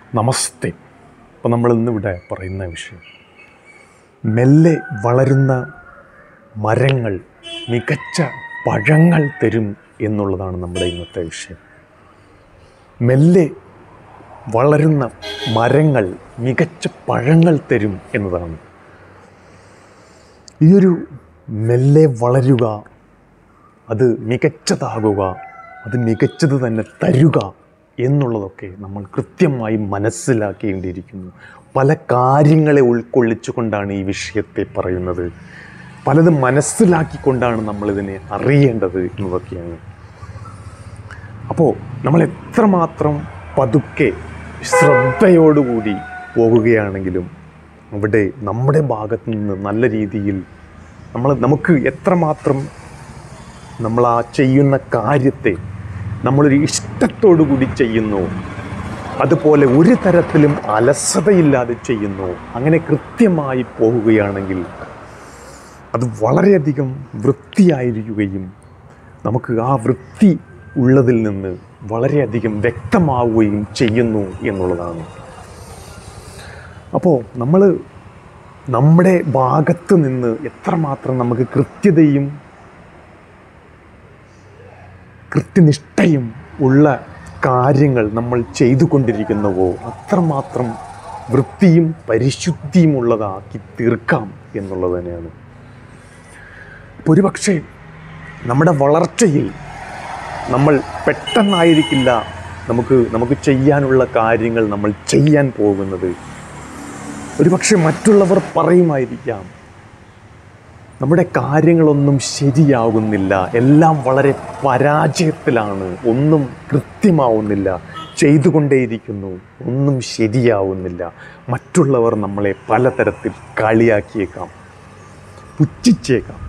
നമസ്തേ അപ്പോൾ നമ്മൾ ഇന്നിവിടെ പറയുന്ന വിഷയം മെല്ലെ വളരുന്ന മരങ്ങൾ മികച്ച പഴങ്ങൾ തരും എന്നുള്ളതാണ് നമ്മുടെ ഇന്നത്തെ വിഷയം മെല്ലെ വളരുന്ന മരങ്ങൾ മികച്ച പഴങ്ങൾ തരും എന്നതാണ് ഈ ഒരു മെല്ലെ വളരുക അത് മികച്ചതാകുക അത് മികച്ചത് തന്നെ തരുക എന്നുള്ളതൊക്കെ നമ്മൾ കൃത്യമായി മനസ്സിലാക്കേണ്ടിയിരിക്കുന്നു പല കാര്യങ്ങളെ ഉൾക്കൊള്ളിച്ചുകൊണ്ടാണ് ഈ വിഷയത്തെ പറയുന്നത് പലതും മനസ്സിലാക്കിക്കൊണ്ടാണ് നമ്മളിതിനെ അറിയേണ്ടത് എന്നതൊക്കെയാണ് അപ്പോൾ നമ്മൾ എത്രമാത്രം പതുക്കെ ശ്രദ്ധയോടുകൂടി പോകുകയാണെങ്കിലും അവിടെ നമ്മുടെ ഭാഗത്തു നിന്ന് നല്ല രീതിയിൽ നമ്മൾ നമുക്ക് എത്രമാത്രം നമ്മൾ ആ ചെയ്യുന്ന കാര്യത്തെ നമ്മളൊരു ഇഷ്ടത്തോടു കൂടി ചെയ്യുന്നു അതുപോലെ ഒരു തരത്തിലും അലസതയില്ലാതെ ചെയ്യുന്നു അങ്ങനെ കൃത്യമായി പോകുകയാണെങ്കിൽ അത് വളരെയധികം വൃത്തിയായിരിക്കുകയും നമുക്ക് ആ വൃത്തി ഉള്ളതിൽ നിന്ന് വളരെയധികം വ്യക്തമാവുകയും ചെയ്യുന്നു എന്നുള്ളതാണ് അപ്പോൾ നമ്മൾ നമ്മുടെ ഭാഗത്ത് നിന്ന് എത്രമാത്രം നമുക്ക് കൃത്യതയും കൃത്യനിഷ്ഠയും ഉള്ള കാര്യങ്ങൾ നമ്മൾ ചെയ്തുകൊണ്ടിരിക്കുന്നുവോ അത്രമാത്രം വൃത്തിയും പരിശുദ്ധിയും ഉള്ളതാക്കി തീർക്കാം എന്നുള്ളത് തന്നെയാണ് അപ്പോൾ ഒരുപക്ഷെ നമ്മുടെ വളർച്ചയിൽ നമ്മൾ പെട്ടെന്നായിരിക്കില്ല നമുക്ക് നമുക്ക് ചെയ്യാനുള്ള കാര്യങ്ങൾ നമ്മൾ ചെയ്യാൻ പോകുന്നത് ഒരുപക്ഷെ മറ്റുള്ളവർ പറയുമായിരിക്കാം നമ്മുടെ കാര്യങ്ങളൊന്നും ശരിയാകുന്നില്ല എല്ലാം വളരെ പരാജയത്തിലാണ് ഒന്നും കൃത്യമാവുന്നില്ല ചെയ്തുകൊണ്ടേയിരിക്കുന്നു ഒന്നും ശരിയാവുന്നില്ല മറ്റുള്ളവർ നമ്മളെ പലതരത്തിൽ കളിയാക്കിയേക്കാം പുച്ഛിച്ചേക്കാം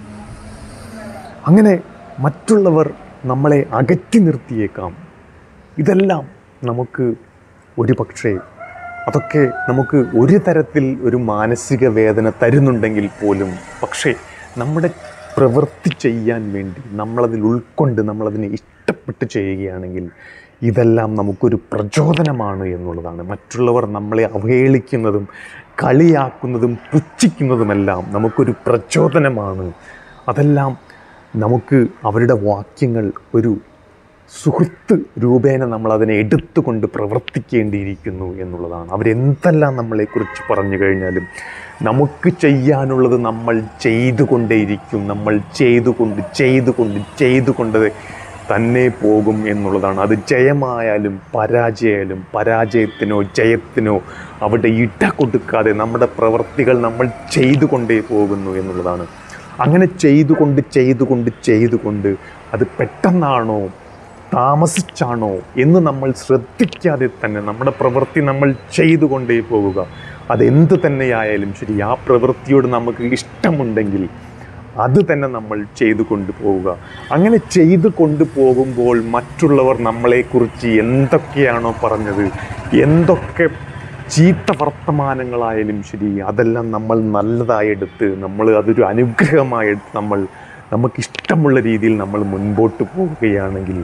അങ്ങനെ മറ്റുള്ളവർ നമ്മളെ അകറ്റി നിർത്തിയേക്കാം ഇതെല്ലാം നമുക്ക് ഒരുപക്ഷെ അതൊക്കെ നമുക്ക് ഒരു തരത്തിൽ ഒരു മാനസിക വേദന തരുന്നുണ്ടെങ്കിൽ പോലും പക്ഷേ നമ്മുടെ പ്രവൃത്തി ചെയ്യാൻ വേണ്ടി നമ്മളതിൽ ഉൾക്കൊണ്ട് നമ്മളതിനെ ഇഷ്ടപ്പെട്ട് ചെയ്യുകയാണെങ്കിൽ ഇതെല്ലാം നമുക്കൊരു പ്രചോദനമാണ് എന്നുള്ളതാണ് മറ്റുള്ളവർ നമ്മളെ അവഹേളിക്കുന്നതും കളിയാക്കുന്നതും പുച്ഛിക്കുന്നതുമെല്ലാം നമുക്കൊരു പ്രചോദനമാണ് അതെല്ലാം നമുക്ക് അവരുടെ വാക്യങ്ങൾ ഒരു സുഹൃത്ത് രൂപേണ നമ്മൾ അതിനെ എടുത്തുകൊണ്ട് പ്രവർത്തിക്കേണ്ടിയിരിക്കുന്നു എന്നുള്ളതാണ് അവരെന്തെല്ലാം നമ്മളെക്കുറിച്ച് പറഞ്ഞു കഴിഞ്ഞാലും നമുക്ക് ചെയ്യാനുള്ളത് നമ്മൾ ചെയ്തുകൊണ്ടേയിരിക്കും നമ്മൾ ചെയ്തുകൊണ്ട് ചെയ്തുകൊണ്ട് ചെയ്തുകൊണ്ട് തന്നെ പോകും എന്നുള്ളതാണ് അത് ജയമായാലും പരാജയമായാലും പരാജയത്തിനോ ജയത്തിനോ അവിടെ ഇട കൊടുക്കാതെ നമ്മുടെ പ്രവൃത്തികൾ നമ്മൾ ചെയ്തുകൊണ്ടേ പോകുന്നു എന്നുള്ളതാണ് അങ്ങനെ ചെയ്തുകൊണ്ട് ചെയ്തുകൊണ്ട് ചെയ്തുകൊണ്ട് അത് പെട്ടെന്നാണോ താമസിച്ചാണോ എന്ന് നമ്മൾ ശ്രദ്ധിക്കാതെ തന്നെ നമ്മുടെ പ്രവൃത്തി നമ്മൾ ചെയ്തുകൊണ്ടേ പോകുക അതെന്ത് തന്നെയായാലും ശരി ആ പ്രവൃത്തിയോട് നമുക്ക് ഇഷ്ടമുണ്ടെങ്കിൽ അത് തന്നെ നമ്മൾ ചെയ്തു കൊണ്ടുപോവുക അങ്ങനെ ചെയ്തു കൊണ്ടുപോകുമ്പോൾ മറ്റുള്ളവർ നമ്മളെക്കുറിച്ച് എന്തൊക്കെയാണോ പറഞ്ഞത് എന്തൊക്കെ ചീത്ത വർത്തമാനങ്ങളായാലും ശരി അതെല്ലാം നമ്മൾ നല്ലതായി എടുത്ത് നമ്മൾ അതൊരു അനുഗ്രഹമായി എടുത്ത് നമ്മൾ നമുക്കിഷ്ടമുള്ള രീതിയിൽ നമ്മൾ മുൻപോട്ട് പോവുകയാണെങ്കിൽ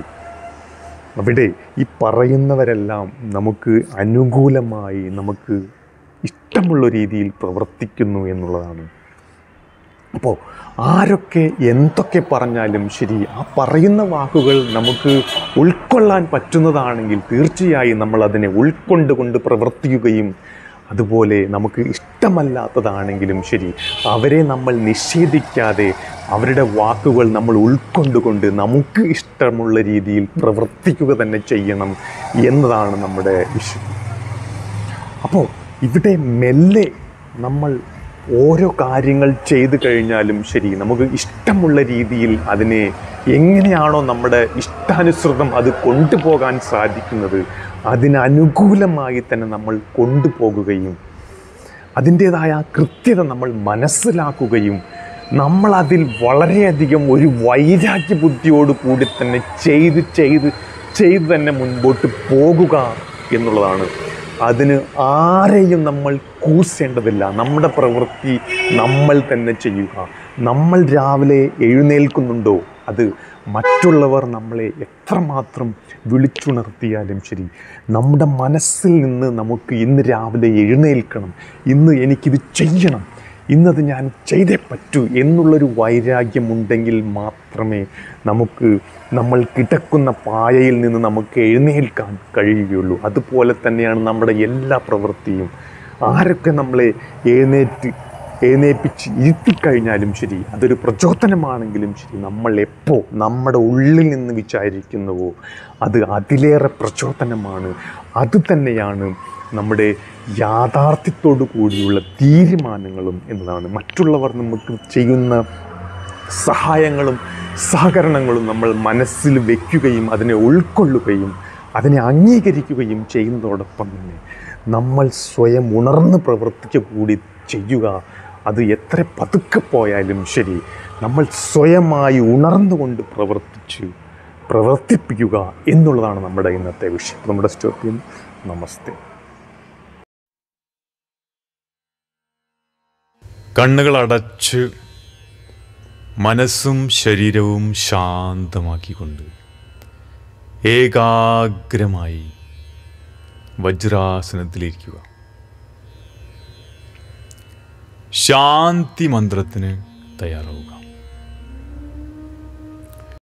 അവിടെ ഈ പറയുന്നവരെല്ലാം നമുക്ക് അനുകൂലമായി നമുക്ക് ഇഷ്ടമുള്ള രീതിയിൽ പ്രവർത്തിക്കുന്നു എന്നുള്ളതാണ് അപ്പോൾ ആരൊക്കെ എന്തൊക്കെ പറഞ്ഞാലും ശരി ആ പറയുന്ന വാക്കുകൾ നമുക്ക് ഉൾക്കൊള്ളാൻ പറ്റുന്നതാണെങ്കിൽ തീർച്ചയായും നമ്മൾ അതിനെ ഉൾക്കൊണ്ടുകൊണ്ട് പ്രവർത്തിക്കുകയും അതുപോലെ നമുക്ക് ഇഷ്ടമല്ലാത്തതാണെങ്കിലും ശരി അവരെ നമ്മൾ നിഷേധിക്കാതെ അവരുടെ വാക്കുകൾ നമ്മൾ ഉൾക്കൊണ്ടുകൊണ്ട് നമുക്ക് ഇഷ്ടമുള്ള രീതിയിൽ പ്രവർത്തിക്കുക തന്നെ ചെയ്യണം എന്നതാണ് നമ്മുടെ വിഷയം അപ്പോൾ ഇവിടെ മെല്ലെ നമ്മൾ ഓരോ കാര്യങ്ങൾ ചെയ്തു കഴിഞ്ഞാലും ശരി നമുക്ക് ഇഷ്ടമുള്ള രീതിയിൽ അതിനെ എങ്ങനെയാണോ നമ്മുടെ ഇഷ്ടാനുസൃതം അത് കൊണ്ടുപോകാൻ സാധിക്കുന്നത് അതിനനുകൂലമായി തന്നെ നമ്മൾ കൊണ്ടുപോകുകയും അതിൻ്റേതായ കൃത്യത നമ്മൾ മനസ്സിലാക്കുകയും നമ്മളതിൽ വളരെയധികം ഒരു വൈരാഗ്യ ബുദ്ധിയോട് കൂടി തന്നെ ചെയ്ത് ചെയ്ത് ചെയ്ത് തന്നെ മുൻപോട്ട് പോകുക എന്നുള്ളതാണ് അതിന് ആരെയും നമ്മൾ കൂസേണ്ടതില്ല നമ്മുടെ പ്രവൃത്തി നമ്മൾ തന്നെ ചെയ്യുക നമ്മൾ രാവിലെ എഴുന്നേൽക്കുന്നുണ്ടോ അത് മറ്റുള്ളവർ നമ്മളെ എത്രമാത്രം വിളിച്ചുണർത്തിയാലും ശരി നമ്മുടെ മനസ്സിൽ നിന്ന് നമുക്ക് ഇന്ന് രാവിലെ എഴുന്നേൽക്കണം ഇന്ന് എനിക്കിത് ചെയ്യണം ഇന്നത് ഞാൻ ചെയ്തേ പറ്റൂ എന്നുള്ളൊരു വൈരാഗ്യമുണ്ടെങ്കിൽ മാത്രമേ നമുക്ക് നമ്മൾ കിടക്കുന്ന പായയിൽ നിന്ന് നമുക്ക് എഴുന്നേൽക്കാൻ കഴിയുകയുള്ളൂ അതുപോലെ തന്നെയാണ് നമ്മുടെ എല്ലാ പ്രവൃത്തിയും ആരൊക്കെ നമ്മളെ എഴുന്നേറ്റ് എഴുന്നേൽപ്പിച്ച് ഇരുത്തിക്കഴിഞ്ഞാലും ശരി അതൊരു പ്രചോദനമാണെങ്കിലും ശരി നമ്മൾ എപ്പോൾ നമ്മുടെ ഉള്ളിൽ നിന്ന് വിചാരിക്കുന്നുവോ അത് അതിലേറെ പ്രചോദനമാണ് അത് തന്നെയാണ് നമ്മുടെ യാഥാർത്ഥ്യത്തോടു കൂടിയുള്ള തീരുമാനങ്ങളും എന്നതാണ് മറ്റുള്ളവർ നമുക്ക് ചെയ്യുന്ന സഹായങ്ങളും സഹകരണങ്ങളും നമ്മൾ മനസ്സിൽ വയ്ക്കുകയും അതിനെ ഉൾക്കൊള്ളുകയും അതിനെ അംഗീകരിക്കുകയും ചെയ്യുന്നതോടൊപ്പം തന്നെ നമ്മൾ സ്വയം ഉണർന്ന് പ്രവർത്തിക്കുക കൂടി ചെയ്യുക അത് എത്ര പതുക്കെ പോയാലും ശരി നമ്മൾ സ്വയമായി ഉണർന്നുകൊണ്ട് പ്രവർത്തിച്ച് പ്രവർത്തിപ്പിക്കുക എന്നുള്ളതാണ് നമ്മുടെ ഇന്നത്തെ വിഷയം നമ്മുടെ സ്റ്റോപ്പിയും നമസ്തേ കണ്ണുകൾ അടച്ച് മനസ്സും ശരീരവും ശാന്തമാക്കിക്കൊണ്ട് ഏകാഗ്രമായി വജ്രാസനത്തിലിരിക്കുക ശാന്തി മന്ത്രത്തിന് തയ്യാറാവുക